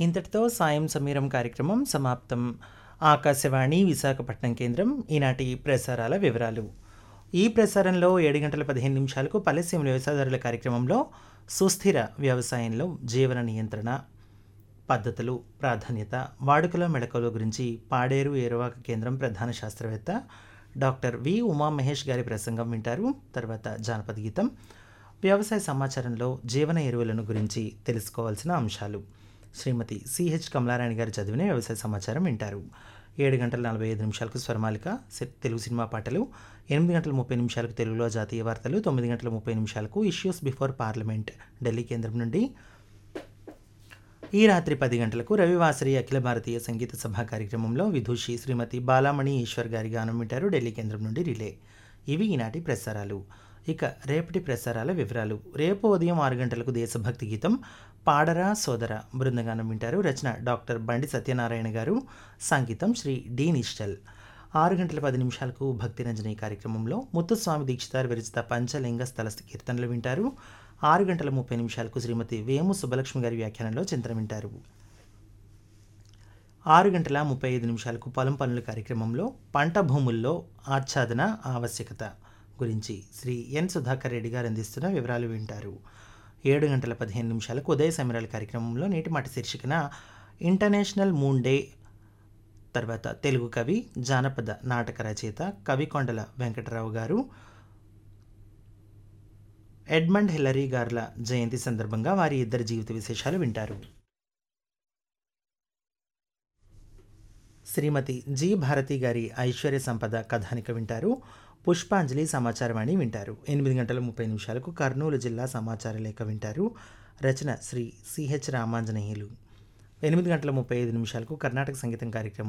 ఇంతటితో సాయం సమీరం కార్యక్రమం సమాప్తం ఆకాశవాణి విశాఖపట్నం కేంద్రం ఈనాటి ప్రసారాల వివరాలు ఈ ప్రసారంలో ఏడు గంటల పదిహేను నిమిషాలకు పల్లెసీమ వ్యవసాయదారుల కార్యక్రమంలో సుస్థిర వ్యవసాయంలో జీవన నియంత్రణ పద్ధతులు ప్రాధాన్యత వాడుకల మెళకువల గురించి పాడేరు ఏరువాక కేంద్రం ప్రధాన శాస్త్రవేత్త డాక్టర్ వి ఉమా మహేష్ గారి ప్రసంగం వింటారు తర్వాత జానపద గీతం వ్యవసాయ సమాచారంలో జీవన ఎరువులను గురించి తెలుసుకోవాల్సిన అంశాలు శ్రీమతి సిహెచ్ కమలారాణి గారు చదివిన వ్యవసాయ సమాచారం వింటారు ఏడు గంటల నలభై ఐదు నిమిషాలకు స్వరమాలిక సె- తెలుగు సినిమా పాటలు ఎనిమిది గంటల ముప్పై నిమిషాలకు తెలుగులో జాతీయ వార్తలు తొమ్మిది గంటల ముప్పై నిమిషాలకు ఇష్యూస్ బిఫోర్ పార్లమెంట్ ఢిల్లీ కేంద్రం నుండి ఈ రాత్రి పది గంటలకు రవివాసరి అఖిల భారతీయ సంగీత సభ కార్యక్రమంలో విదూషి శ్రీమతి బాలామణి ఈశ్వర్ గారి గానం వింటారు ఢిల్లీ కేంద్రం నుండి రిలే ఇవి ఈనాటి ప్రసారాలు ఇక రేపటి ప్రసారాల వివరాలు రేపు ఉదయం ఆరు గంటలకు దేశభక్తి గీతం పాడరా సోదర బృందగానం వింటారు రచన డాక్టర్ బండి సత్యనారాయణ గారు సంగీతం శ్రీ డి నిశ్చల్ ఆరు గంటల పది నిమిషాలకు భక్తి రంజని కార్యక్రమంలో ముత్తుస్వామి దీక్షితార్ విరచిత పంచలింగ స్థల కీర్తనలు వింటారు ఆరు గంటల ముప్పై నిమిషాలకు శ్రీమతి వేము సుబ్బలక్ష్మి గారి వ్యాఖ్యానంలో చింతన వింటారు ఆరు గంటల ముప్పై ఐదు నిమిషాలకు పొలం పనుల కార్యక్రమంలో పంట భూముల్లో ఆచ్ఛాదన ఆవశ్యకత గురించి శ్రీ ఎన్ సుధాకర్ రెడ్డి గారు అందిస్తున్న వివరాలు వింటారు ఏడు గంటల పదిహేను నిమిషాలకు ఉదయ సమీరాల కార్యక్రమంలో నేటి మాట శీర్షికన ఇంటర్నేషనల్ మూన్ డే తర్వాత తెలుగు కవి జానపద నాటక రచయిత కవికొండల వెంకటరావు గారు ఎడ్మండ్ హిల్లరీ గార్ల జయంతి సందర్భంగా వారి ఇద్దరి జీవిత విశేషాలు వింటారు శ్రీమతి జి భారతి గారి ఐశ్వర్య సంపద కథానిక వింటారు పుష్పాంజలి సమాచారవాణి వింటారు ఎనిమిది గంటల ముప్పై నిమిషాలకు కర్నూలు జిల్లా సమాచార లేఖ వింటారు రచన శ్రీ సిహెచ్ రామాంజనేయులు ఎనిమిది గంటల ముప్పై ఐదు నిమిషాలకు కర్ణాటక సంగీతం కార్యక్రమం